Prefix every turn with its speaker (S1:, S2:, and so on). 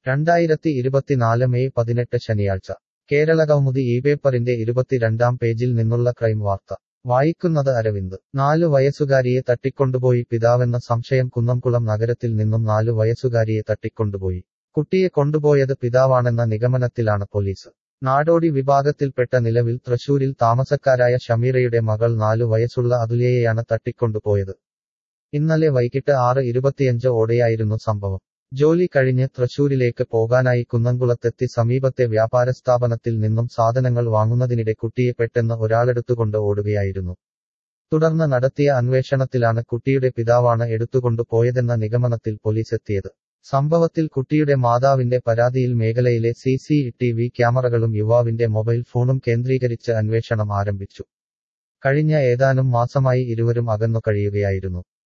S1: രണ്ടായിരത്തി ഇരുപത്തിനാല് മെയ് പതിനെട്ട് ശനിയാഴ്ച കേരള കൗമുദി ഈ പേപ്പറിന്റെ ഇരുപത്തിരണ്ടാം പേജിൽ നിന്നുള്ള ക്രൈം വാർത്ത വായിക്കുന്നത് അരവിന്ദ് നാലു വയസ്സുകാരിയെ തട്ടിക്കൊണ്ടുപോയി പിതാവെന്ന സംശയം കുന്നംകുളം നഗരത്തിൽ നിന്നും നാലു വയസ്സുകാരിയെ തട്ടിക്കൊണ്ടുപോയി കുട്ടിയെ കൊണ്ടുപോയത് പിതാവാണെന്ന നിഗമനത്തിലാണ് പോലീസ് നാടോടി വിഭാഗത്തിൽപ്പെട്ട നിലവിൽ തൃശൂരിൽ താമസക്കാരായ ഷമീറയുടെ മകൾ നാലു വയസ്സുള്ള അതുല്യയെയാണ് തട്ടിക്കൊണ്ടുപോയത് ഇന്നലെ വൈകിട്ട് ആറ് ഇരുപത്തിയഞ്ച് ഓടെയായിരുന്നു സംഭവം ജോലി കഴിഞ്ഞ് തൃശൂരിലേക്ക് പോകാനായി കുന്നംകുളത്തെത്തി സമീപത്തെ വ്യാപാര സ്ഥാപനത്തിൽ നിന്നും സാധനങ്ങൾ വാങ്ങുന്നതിനിടെ കുട്ടിയെ പെട്ടെന്ന് ഒരാളെടുത്തുകൊണ്ട് ഓടുകയായിരുന്നു തുടർന്ന് നടത്തിയ അന്വേഷണത്തിലാണ് കുട്ടിയുടെ പിതാവാണ് എടുത്തുകൊണ്ടു പോയതെന്ന നിഗമനത്തിൽ പോലീസ് എത്തിയത് സംഭവത്തിൽ കുട്ടിയുടെ മാതാവിന്റെ പരാതിയിൽ മേഖലയിലെ സി സി ടി വി ക്യാമറകളും യുവാവിന്റെ മൊബൈൽ ഫോണും കേന്ദ്രീകരിച്ച് അന്വേഷണം ആരംഭിച്ചു കഴിഞ്ഞ ഏതാനും മാസമായി ഇരുവരും അകന്നു കഴിയുകയായിരുന്നു